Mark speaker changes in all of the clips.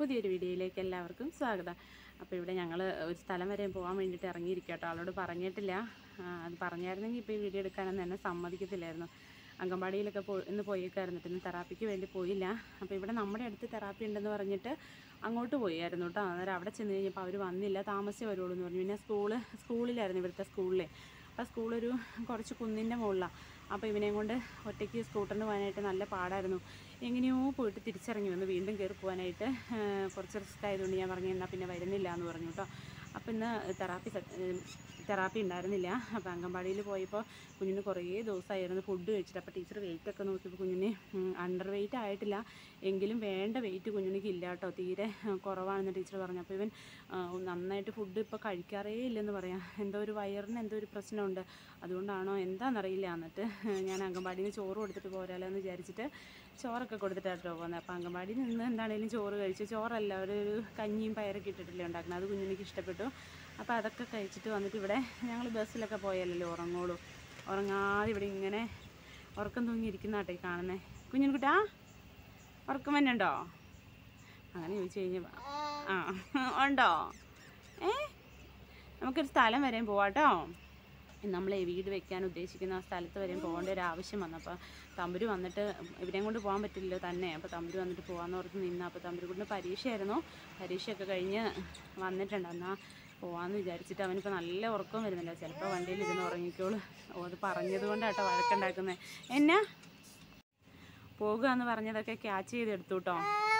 Speaker 1: പുതിയൊരു വീഡിയോയിലേക്ക് എല്ലാവർക്കും സ്വാഗതം അപ്പോൾ ഇവിടെ ഞങ്ങൾ ഒരു സ്ഥലം വരെ പോകാൻ വേണ്ടിയിട്ട് ഇറങ്ങിയിരിക്കുക കേട്ടോ ആളോട് പറഞ്ഞിട്ടില്ല ആ, അത് പറഞ്ഞായിരുന്നെങ്കിൽ ഇപ്പോൾ ഈ വീഡിയോ എടുക്കാനൊന്നും എന്നെ സമ്മതിക്കത്തില്ലായിരുന്നു അങ്കൻവാടിയിലൊക്കെ പോ ഇന്ന് പോയേക്കായിരുന്നു ഇന്ന് തെറാപ്പിക്ക് വേണ്ടി പോയില്ല അപ്പോൾ ഇവിടെ നമ്മുടെ അടുത്ത് തെറാപ്പി ഉണ്ടെന്ന് പറഞ്ഞിട്ട് അങ്ങോട്ട് പോയായിരുന്നു കേട്ടോ അന്നേരം അവിടെ ചെന്ന് കഴിഞ്ഞപ്പോൾ അവർ വന്നില്ല താമസിച്ച് വരുള്ളൂ എന്ന് പറഞ്ഞു പിന്നെ സ്കൂള് സ്കൂളിലായിരുന്നു ഇവിടുത്തെ സ്കൂളിലെ അപ്പോൾ സ്കൂളൊരു കുറച്ച് കുന്നിൻ്റെ മുകളിലാണ് അപ്പോൾ ഇവനെയും കൊണ്ട് ഒറ്റയ്ക്ക് സ്കൂട്ടറിന് പോകാനായിട്ട് നല്ല പാടായിരുന്നു എങ്ങനെയോ പോയിട്ട് തിരിച്ചിറങ്ങി വന്നു വീണ്ടും കയറി പോകാനായിട്ട് ഏഹ് കുറച്ച് റിസ്ക് ആയതുകൊണ്ട് ഞാൻ പറഞ്ഞു എന്നാൽ പിന്നെ വരുന്നില്ല എന്ന് പറഞ്ഞു കേട്ടോ അപ്പോൾ ഇന്ന് തെറാപ്പി തെറാപ്പി ഉണ്ടായിരുന്നില്ല അപ്പോൾ അംഗൻവാടിയിൽ പോയപ്പോൾ കുഞ്ഞിന് കുറേ ദിവസമായിരുന്നു ഫുഡ് കഴിച്ചിട്ട് അപ്പോൾ ടീച്ചർ വെയിറ്റ് ഒക്കെ നോക്കിയപ്പോൾ കുഞ്ഞിന് അണ്ടർ വെയിറ്റ് ആയിട്ടില്ല എങ്കിലും വേണ്ട വെയിറ്റ് കുഞ്ഞിനിക്ക് ഇല്ല കേട്ടോ തീരെ ഉം, കുറവാണെന്ന് ടീച്ചർ പറഞ്ഞു അപ്പോൾ ഇവൻ ആ, നന്നായിട്ട് ഫുഡ് ഇപ്പോൾ കഴിക്കാറേ ഇല്ലെന്ന് പറയാം എന്തോ ഒരു വയറിന് എന്തോ ഒരു പ്രശ്നമുണ്ട് അതുകൊണ്ടാണോ എന്താണെന്നറിയില്ല എന്നിട്ട് ഞാൻ അംഗൻവാടിയിൽ നിന്ന് ചോറ് കൊടുത്തിട്ട് പോരാലോ എന്ന് വിചാരിച്ചിട്ട് ചോറൊക്കെ കൊടുത്തിട്ടാട്ടോ പോകുന്നത് അപ്പോൾ അംഗൻവാടിയിൽ നിന്ന് എന്താണേലും ചോറ് കഴിച്ചു ചോറല്ല ഒരു ഒരു കഞ്ഞിയും പയറൊക്കെ ഇട്ടിട്ടില്ലേ ഉണ്ടാക്കുന്നത് അത് കുഞ്ഞിനിക്ക് ഇഷ്ടപ്പെട്ടു അപ്പോൾ അതൊക്കെ കഴിച്ചിട്ട് വന്നിട്ട് ഇവിടെ ഞങ്ങൾ ബസ്സിലൊക്കെ പോയാലല്ലോ ഉറങ്ങോളൂ ഉറങ്ങാതെ ഇവിടെ ഇങ്ങനെ ഉറക്കം തൂങ്ങിയിരിക്കുന്ന ആട്ടെ കാണുന്നേ കുഞ്ഞിൻകുട്ടാ ഉറക്കം തന്നെ ഉണ്ടോ അങ്ങനെ ചോദിച്ചു കഴിഞ്ഞാൽ ആ ഉണ്ടോ ഏ നമുക്കൊരു സ്ഥലം വരെയും പോവാട്ടോ നമ്മൾ വീട് വെക്കാൻ ഉദ്ദേശിക്കുന്ന ആ സ്ഥലത്ത് വരെയും പോകേണ്ട ഒരു ആവശ്യം വന്നു അപ്പോൾ തമ്പുരു വന്നിട്ട് ഇവരെയും കൊണ്ട് പോകാൻ പറ്റില്ലല്ലോ തന്നെ അപ്പോൾ തമ്പുരു വന്നിട്ട് പോകാമെന്ന് ഓർത്ത് നിന്നു അപ്പോൾ തമ്പുരുക്കുട്ടിന് പരീക്ഷയായിരുന്നു പരീക്ഷയൊക്കെ കഴിഞ്ഞ് വന്നിട്ടുണ്ട് എന്നാൽ പോകാമെന്ന് വിചാരിച്ചിട്ട് അവനിപ്പോൾ നല്ല ഉറക്കം വരുന്നില്ല ചിലപ്പോൾ വണ്ടിയിൽ ഇരുന്ന് ഉറങ്ങിക്കോളൂ ഓ അത് പറഞ്ഞത് കൊണ്ടാട്ടോ വഴക്കുണ്ടാക്കുന്നത് എന്നാ പോകുക എന്ന് പറഞ്ഞതൊക്കെ ക്യാച്ച് ചെയ്തെടുത്തു കേട്ടോ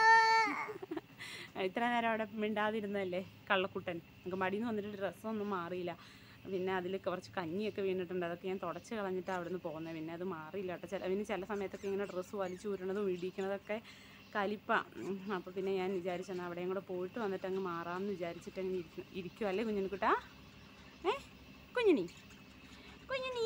Speaker 1: ഇത്ര നേരം അവിടെ മിണ്ടാതിരുന്നതല്ലേ കള്ളക്കുട്ടൻ നമുക്ക് മടിയിൽ നിന്ന് വന്നിട്ട് ഡ്രസ്സൊന്നും മാറിയില്ല പിന്നെ അതിൽ കുറച്ച് കഞ്ഞിയൊക്കെ വീണിട്ടുണ്ട് അതൊക്കെ ഞാൻ തുടച്ച് കളഞ്ഞിട്ട് അവിടെ നിന്ന് പോകുന്നത് പിന്നെ അത് മാറിയില്ല കേട്ടോ ചില പിന്നെ ചില സമയത്തൊക്കെ ഇങ്ങനെ ഡ്രസ്സ് വലിച്ചു ഊരണതും ഇടിക്കണതൊക്കെ കലിപ്പ അപ്പോൾ പിന്നെ ഞാൻ വിചാരിച്ചെന്നാൽ അവിടെയും കൂടെ പോയിട്ട് വന്നിട്ട് അങ്ങ് മാറാമെന്ന് വിചാരിച്ചിട്ട് അങ്ങ് ഇരിക്കും ഇരിക്കും അല്ലേ കുഞ്ഞിനുക്കുട്ടാ ഏ കുഞ്ഞുണി കുഞ്ഞുണി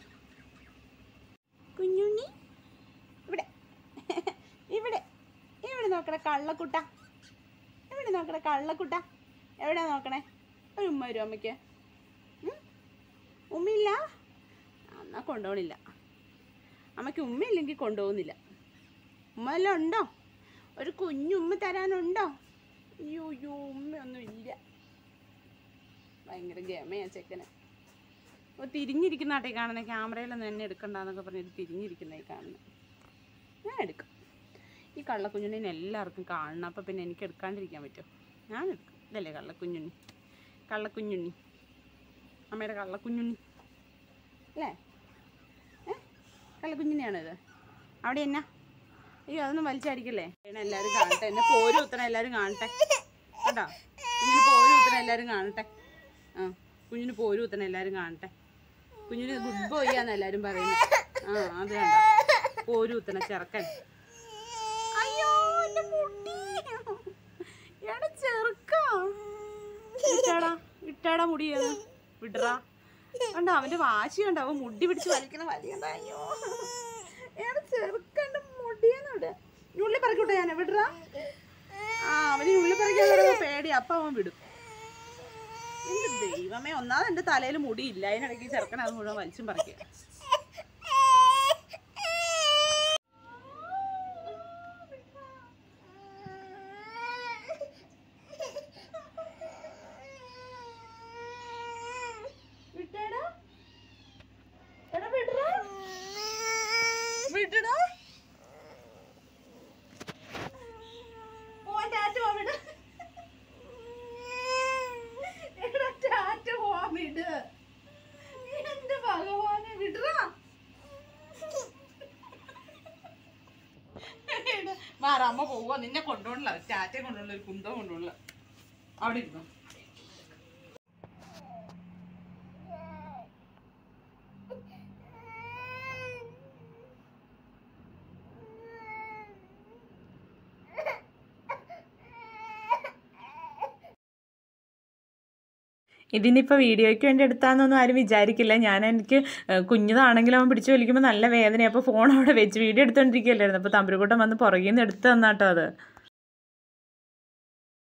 Speaker 1: കുഞ്ഞുണ്ണി ഇവിടെ ഇവിടെ ഇവിടെ നോക്കണേ കള്ളക്കുട്ട ഇവിടെ നോക്കണേ കള്ളക്കുട്ട എവിടെ നോക്കണേ ഒരു ഉമ്മ വരും അമ്മയ്ക്ക് ഉം? ഉമ്മയില്ല ആ, എന്നാ കൊണ്ടുപോകണില്ല അമ്മയ്ക്ക് ഉമ്മയില്ലെങ്കിൽ കൊണ്ടുപോകുന്നില്ല ഉമ്മ വല്ലതും ഉണ്ടോ ഒരു കുഞ്ഞുമ്മ തരാനുണ്ടോ അയ്യോ അയ്യോ ഉമ്മയൊന്നും ഇല്ല ഭയങ്കര ഗമയാ ചെക്കന് അപ്പോൾ തിരിഞ്ഞിരിക്കുന്ന ആട്ടെ കാണുന്നത് ക്യാമറയിലൊന്നും എന്നെ എടുക്കണ്ടെന്നൊക്കെ പറഞ്ഞിട്ട് തിരിഞ്ഞിരിക്കുന്നതായി കാണുന്നത് ഞാൻ എടുക്കും ഈ കള്ളക്കുഞ്ഞുണ്ണിനെ എല്ലാവർക്കും കാണണം അപ്പോൾ പിന്നെ എനിക്ക് എടുക്കാണ്ടിരിക്കാൻ പറ്റുമോ ഞാൻ എടുക്കും ഇതല്ലേ കള്ളക്കുഞ്ഞുണ്ണി കള്ളക്കുഞ്ഞുണ്ണി അമ്മയുടെ കള്ളക്കുഞ്ഞുണ്ണി അല്ലേ ഏ കള്ളക്കുഞ്ഞുണ്ണിയാണോ ഇത് അവിടെ എന്നാ അയ്യോ അതൊന്നും വലിച്ചടിക്കല്ലേ വേണം എല്ലാവരും കാണട്ടെ എന്നെ പോരും ഉത്തരം എല്ലാവരും കാണട്ടെ കേട്ടോ കുഞ്ഞിന് പോരും ഉത്തരം എല്ലാവരും കാണട്ടെ ആ കുഞ്ഞിന് പോരും ഉത്തരം എല്ലാവരും കാണട്ടെ കുഞ്ഞിന് ഗുഡ് ബോയ് ആന്ന് എല്ലാവരും പറയുന്നത് ആ അത് വേണ്ട പോരും ഉത്തരം ചെറുക്കൻ അയ്യോ എന്റെ മുടി എടാ ചെറുക്കാ ഇട്ടാടാ ഇട്ടാടാ മുടിയത് വിടറാ കണ്ടോ അവന്റെ വാശി കണ്ടോ അവൻ മുടി പിടിച്ച് വലിക്കണ വലി കണ്ടോ അയ്യോ എടാ ചെറുക്കന്റെ മുടിയെന്നോട് ഉള്ളി പറക്കൂട്ടെ ഞാൻ വിടറാ ആ അവന് ഉള്ളി പറിക്കാൻ പേടി അപ്പൊ അവൻ വിടും എന്റെ ദൈവമേ ഒന്നാമത് എന്റെ തലയിൽ മുടിയില്ല അതിനിടയ്ക്ക് ചെറുക്കൻ അത് മുഴുവൻ വലിച്ചും പറിക്കുക വിട്ടേടാ എടാ വിടറാ വിടടാ പോവാൻ ടാറ്റ പോവാൻ വിട് എടാ ടാറ്റ പോവാൻ വിട് എന്റെ ഭഗവാനെ വിടറാ മാറ അമ്മ പോവാ നിന്നെ കൊണ്ടുപോകണില്ല ടാറ്റയെ കൊണ്ടുപോകണില്ല ഒരു കുന്തം കൊണ്ടുപോകണില്ല അവിടെ ഇരുന്നു
Speaker 2: ഇതിനിപ്പോൾ വീഡിയോയ്ക്ക് വേണ്ടി എടുത്താന്നൊന്നും ആരും വിചാരിക്കില്ല ഞാൻ എനിക്ക് ഏഹ്, കുഞ്ഞതാണെങ്കിലും അവൻ പിടിച്ച് വലിക്കുമ്പോൾ നല്ല വേദനയാണ് അപ്പോൾ ഫോൺ അവിടെ വെച്ച് വീഡിയോ എടുത്തോണ്ടിരിക്കുകയല്ലായിരുന്നു അപ്പോൾ തമ്പുരുക്കൂട്ടം വന്ന് പുറകിൽ നിന്ന് എടുത്ത് തന്നാട്ടോ അത്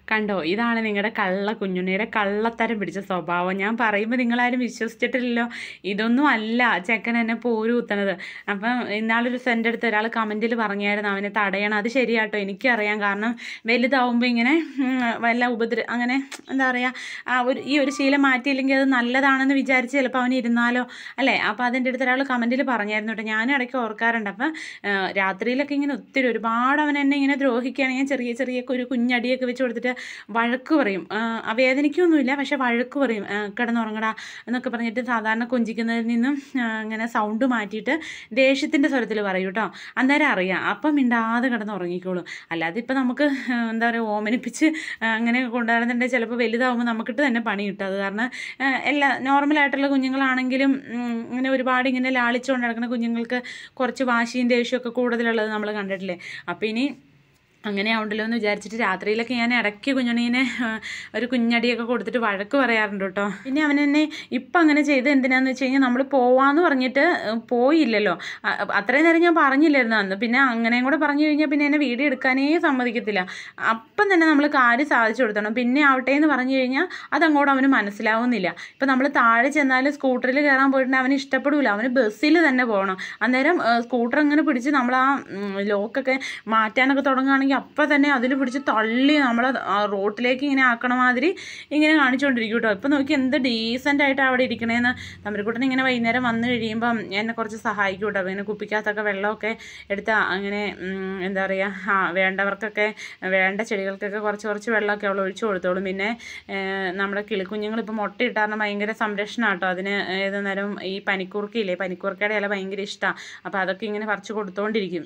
Speaker 2: കണ്ടോ ഇതാണ് നിങ്ങളുടെ കള്ള കുഞ്ഞുണ്ണിയുടെ കള്ളത്തരം പിടിച്ച സ്വഭാവം ഞാൻ പറയുമ്പോൾ നിങ്ങളാരും വിശ്വസിച്ചിട്ടില്ലല്ലോ ഇതൊന്നും അല്ല ചെക്കൻ എന്നെ പോര് കുത്തണത് അപ്പം ഇന്നാളൊരു സെൻ്റെ അടുത്ത് ഒരാൾ കമൻറ്റിൽ പറഞ്ഞായിരുന്നു അവനെ തടയണം അത് ശരിയാട്ടോ എനിക്കറിയാം കാരണം വലുതാവുമ്പോൾ ഇങ്ങനെ ഉം, വല്ല ഉപദ്ര അങ്ങനെ എന്താ പറയുക ആ ഒരു ഈ ഒരു ശീലം മാറ്റിയില്ലെങ്കിൽ അത് നല്ലതാണെന്ന് വിചാരിച്ച് ചിലപ്പോൾ അവൻ ഇരുന്നാലോ അല്ലേ അപ്പോൾ അതിൻ്റെ അടുത്ത് ഒരാൾ കമൻറ്റിൽ പറഞ്ഞായിരുന്നു കേട്ടോ ഞാനും ഇടയ്ക്ക് ഓർക്കാറുണ്ട് അപ്പം ആ, രാത്രിയിലൊക്കെ ഇങ്ങനെ ഒത്തിരി ഒരുപാട് അവൻ എന്നെ ഇങ്ങനെ ദ്രോഹിക്കുകയാണെങ്കിൽ ഞാൻ ചെറിയ ചെറിയ ഒരു കുഞ്ഞടിയൊക്കെ വെച്ച് കൊടുത്തിട്ട് വഴക്ക് പറയും ആ, ആ, വേദനിക്കൊന്നുമില്ല പക്ഷെ വഴക്ക് പറയും ആ, കിടന്നുറങ്ങടാ എന്നൊക്കെ പറഞ്ഞിട്ട് സാധാരണ കൊഞ്ചിക്കുന്നതിൽ നിന്നും ആ, ഇങ്ങനെ സൗണ്ട് മാറ്റിയിട്ട് ദേഷ്യത്തിൻ്റെ സ്വരത്തിൽ പറയും കേട്ടോ അന്നേരം അറിയാം അപ്പം മിണ്ടാതെ കിടന്ന് ഉറങ്ങിക്കോളും അല്ലാതെ ഇപ്പം നമുക്ക് ആ, എന്താ പറയുക ഓമനിപ്പിച്ച് ആ, അങ്ങനെ കൊണ്ടുവരുന്നുണ്ടെങ്കിൽ ചിലപ്പോൾ വലുതാവുമ്പോൾ നമുക്കിട്ട് തന്നെ പണി കിട്ടും അത് കാരണം ആ, എല്ലാ നോർമലായിട്ടുള്ള കുഞ്ഞുങ്ങളാണെങ്കിലും ഉം, ഇങ്ങനെ ഒരുപാട് ഇങ്ങനെ ലാളിച്ചുകൊണ്ട് നടക്കുന്ന കുഞ്ഞുങ്ങൾക്ക് കുറച്ച് വാശിയും ദേഷ്യമൊക്കെ കൂടുതലുള്ളത് നമ്മൾ കണ്ടിട്ടില്ലേ അപ്പോൾ ഇനി അങ്ങനെ ആവണ്ടല്ലോ എന്ന് വിചാരിച്ചിട്ട് രാത്രിയിലൊക്കെ ഞാൻ ഇടയ്ക്ക് കുഞ്ഞുണ്ണീനെ ആ, ഒരു കുഞ്ഞടിയൊക്കെ കൊടുത്തിട്ട് വഴക്ക് പറയാറുണ്ട് കേട്ടോ പിന്നെ അവൻ എന്നെ ഇപ്പം അങ്ങനെ ചെയ്ത് എന്തിനാന്ന് വെച്ച് കഴിഞ്ഞാൽ നമ്മൾ പോവാന്ന് പറഞ്ഞിട്ട് ആ, പോയില്ലല്ലോ ആ, അത്രയും നേരം ഞാൻ പറഞ്ഞില്ലായിരുന്നു അന്ന് പിന്നെ അങ്ങനെയും കൂടെ പറഞ്ഞു കഴിഞ്ഞാൽ പിന്നെ എന്നെ വീഡിയോ എടുക്കാനേ സമ്മതിക്കത്തില്ല അപ്പം തന്നെ നമ്മൾ കാര്യം സാധിച്ചു കൊടുത്തണം പിന്നെ ആവട്ടെ എന്ന് പറഞ്ഞു കഴിഞ്ഞാൽ അതങ്ങോട്ട് അവന് മനസ്സിലാവുന്നില്ല ഇപ്പം നമ്മൾ താഴെ ചെന്നാൽ സ്കൂട്ടറിൽ കയറാൻ പോയിട്ടുണ്ടെങ്കിൽ അവന് ഇഷ്ടപ്പെടില്ല അവന് ബസ്സിൽ തന്നെ പോകണം അന്നേരം സ്കൂട്ടർ അങ്ങനെ പിടിച്ച് നമ്മൾ ആ ഉം, ലോക്കൊക്കെ മാറ്റാനൊക്കെ തുടങ്ങുകയാണെങ്കിൽ അപ്പം തന്നെ അതിൽ പിടിച്ച് തള്ളി നമ്മളെ ആ റോട്ടിലേക്ക് ഇങ്ങനെ ആക്കണ മാതിരി ഇങ്ങനെ കാണിച്ചുകൊണ്ടിരിക്കും കേട്ടോ ഇപ്പം നോക്കി എന്ത് ഡീസൻ്റ് ആയിട്ട് അവിടെ ഇരിക്കണേന്ന് തമ്പരിക്കുട്ടൻ ഇങ്ങനെ വൈകുന്നേരം വന്നു കഴിയുമ്പം എന്നെ കുറച്ച് സഹായിക്കും കേട്ടോ പിന്നെ കുപ്പിക്കകത്തൊക്കെ വെള്ളമൊക്കെ എടുത്ത് അങ്ങനെ ഉം, എന്താ പറയുക ആ വേണ്ടവർക്കൊക്കെ വേണ്ട ചെടികൾക്കൊക്കെ കുറച്ച് കുറച്ച് വെള്ളമൊക്കെ അവൾ ഒഴിച്ചു കൊടുത്തോളും പിന്നെ ഏഹ്, നമ്മുടെ കിളിക്കുഞ്ഞുങ്ങൾ ഇപ്പോൾ മുട്ടയിട്ടാറിന് ഭയങ്കര സംരക്ഷണം കേട്ടോ അതിന് ഏത് നേരം ഈ പനിക്കൂർക്കയില്ലേ പനിക്കൂർക്കയുടെ ഇല ഭയങ്കര ഇഷ്ടമാണ് അപ്പോൾ അതൊക്കെ ഇങ്ങനെ പറിച്ച് കൊടുത്തോണ്ടിരിക്കും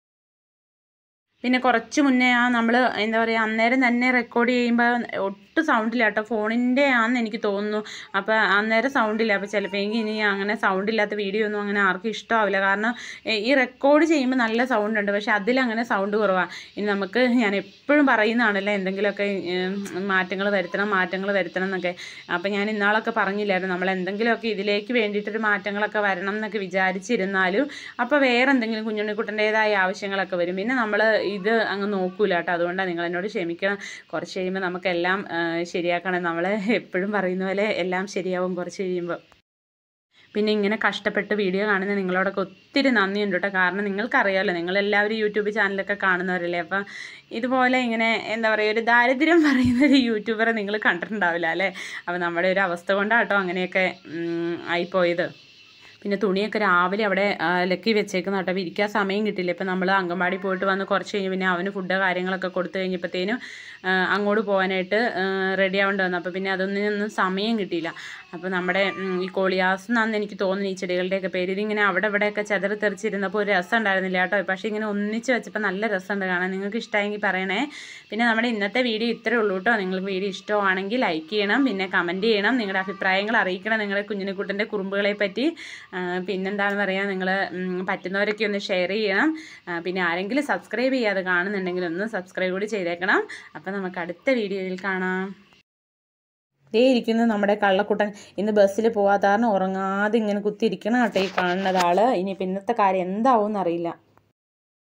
Speaker 2: പിന്നെ കുറച്ച് മുന്നേ ആ നമ്മൾ എന്താ പറയുക അന്നേരം തന്നെ റെക്കോർഡ് ചെയ്യുമ്പോൾ ഒട്ടും സൗണ്ടില്ല കേട്ടോ ഫോണിൻ്റെ ആണെന്ന് എനിക്ക് തോന്നുന്നു അപ്പോൾ അന്നേരം സൗണ്ടില്ല അപ്പോൾ ചിലപ്പോൾ ഇനി അങ്ങനെ സൗണ്ട് ഇല്ലാത്ത വീഡിയോ ഒന്നും അങ്ങനെ ആർക്കും ഇഷ്ടമാവില്ല കാരണം എ, ഈ റെക്കോർഡ് ചെയ്യുമ്പോൾ നല്ല സൗണ്ട് ഉണ്ട് പക്ഷേ അതിലങ്ങനെ സൗണ്ട് കുറവാണ് ഇനി നമുക്ക് ഞാൻ എപ്പോഴും പറയുന്നതാണല്ലോ എന്തെങ്കിലുമൊക്കെ മാറ്റങ്ങൾ വരുത്തണം മാറ്റങ്ങൾ വരുത്തണം എന്നൊക്കെ അപ്പോൾ ഞാൻ ഇന്നാളൊക്കെ പറഞ്ഞില്ലായിരുന്നു നമ്മൾ എന്തെങ്കിലുമൊക്കെ ഇതിലേക്ക് വേണ്ടിയിട്ടൊരു മാറ്റങ്ങളൊക്കെ വരണം എന്നൊക്കെ വിചാരിച്ചിരുന്നാലും അപ്പോൾ വേറെ എന്തെങ്കിലും കുഞ്ഞുണ്ണിക്കുട്ടൻ്റേതായ ആവശ്യങ്ങളൊക്കെ വരും പിന്നെ നമ്മൾ ഇത് അങ്ങ് നോക്കൂല കേട്ടോ അതുകൊണ്ടാണ് നിങ്ങൾ എന്നോട് ക്ഷമിക്കണം കുറച്ച് കഴിയുമ്പോൾ നമുക്കെല്ലാം ആ, ശരിയാക്കണം നമ്മൾ എപ്പോഴും പറയുന്ന പോലെ എല്ലാം ശരിയാവും കുറച്ച് കഴിയുമ്പോൾ പിന്നെ ഇങ്ങനെ കഷ്ടപ്പെട്ട് വീഡിയോ കാണുന്ന നിങ്ങളോടൊക്കെ ഒത്തിരി നന്ദിയുണ്ട് കേട്ടോ കാരണം നിങ്ങൾക്കറിയാമല്ലോ നിങ്ങളെല്ലാവരും യൂട്യൂബ് ചാനലൊക്കെ കാണുന്നവരല്ലേ അപ്പം ഇതുപോലെ ഇങ്ങനെ എന്താ പറയുക ഒരു ദാരിദ്ര്യം പറയുന്ന ഒരു യൂട്യൂബറെ നിങ്ങൾ കണ്ടിട്ടുണ്ടാവില്ല അല്ലേ അപ്പോൾ നമ്മുടെ ഒരു അവസ്ഥ കൊണ്ടാട്ടോ അങ്ങനെയൊക്കെ ഉം, ആയിപ്പോയത് പിന്നെ തുണിയൊക്കെ രാവിലെ അവിടെ ആ, ലക്കി വെച്ചേക്കുന്ന കേട്ടോ വിരിക്കാൻ സമയം കിട്ടില്ല ഇപ്പം നമ്മൾ അങ്കൻവാടി പോയിട്ട് വന്ന് കുറച്ച് കഴിഞ്ഞ് പിന്നെ അവന് ഫുഡ് കാര്യങ്ങളൊക്കെ കൊടുത്തു കഴിഞ്ഞപ്പോഴത്തേനും ആ, അങ്ങോട്ട് പോകാനായിട്ട് റെഡി ആവേണ്ടി വന്നു അപ്പോൾ പിന്നെ അതൊന്നും സമയം കിട്ടിയില്ല അപ്പോൾ നമ്മുടെ ഉം, ഈ കോളിയാസ് എന്നാന്ന് എനിക്ക് തോന്നുന്നു ഈ ചെടികളുടെയൊക്കെ പേര് ഇതിങ്ങനെ അവിടെ ഇവിടെയൊക്കെ ചെതറി തെറിച്ചിരുന്നപ്പോൾ ഒരു രസം ഉണ്ടായിരുന്നില്ല കേട്ടോ പക്ഷേ ഇങ്ങനെ ഒന്നിച്ച് വെച്ചപ്പോൾ നല്ല രസമുണ്ട് കാണാൻ നിങ്ങൾക്ക് ഇഷ്ടമായെങ്കിൽ പറയണേ പിന്നെ നമ്മുടെ ഇന്നത്തെ വീഡിയോ ഇത്രേ ഉള്ളൂ കേട്ടോ നിങ്ങൾക്ക് വീഡിയോ ഇഷ്ടമാണെങ്കിൽ ലൈക്ക് ചെയ്യണം പിന്നെ കമൻറ്റ് ചെയ്യണം നിങ്ങളുടെ അഭിപ്രായങ്ങൾ അറിയിക്കണം നിങ്ങളുടെ കുഞ്ഞിനെക്കുട്ടൻ്റെ കുറുമ്പുകളെ പറ്റി ആ, പിന്നെന്താണെന്ന് പറയുക നിങ്ങൾ പറ്റുന്നവരൊക്കെ ഒന്ന് ഷെയർ ചെയ്യണം ആ, പിന്നെ ആരെങ്കിലും സബ്സ്ക്രൈബ് ചെയ്യാതെ കാണുന്നുണ്ടെങ്കിൽ ഒന്ന് സബ്സ്ക്രൈബ് കൂടി ചെയ്തേക്കണം അപ്പോൾ നമുക്ക് അടുത്ത വീഡിയോയിൽ കാണാം ദേ ഇരിക്കുന്നു നമ്മുടെ കള്ളക്കുട്ടൻ ഇന്ന് ബസ്സിൽ പോവാത്ത കാരണം ഉറങ്ങാതെ ഇങ്ങനെ കുത്തിയിരിക്കണം കേട്ടോ ഈ കാണുന്നത് ആള് ഇനിയിപ്പോൾ ഇന്നത്തെ കാര്യം എന്താവും എന്നറിയില്ല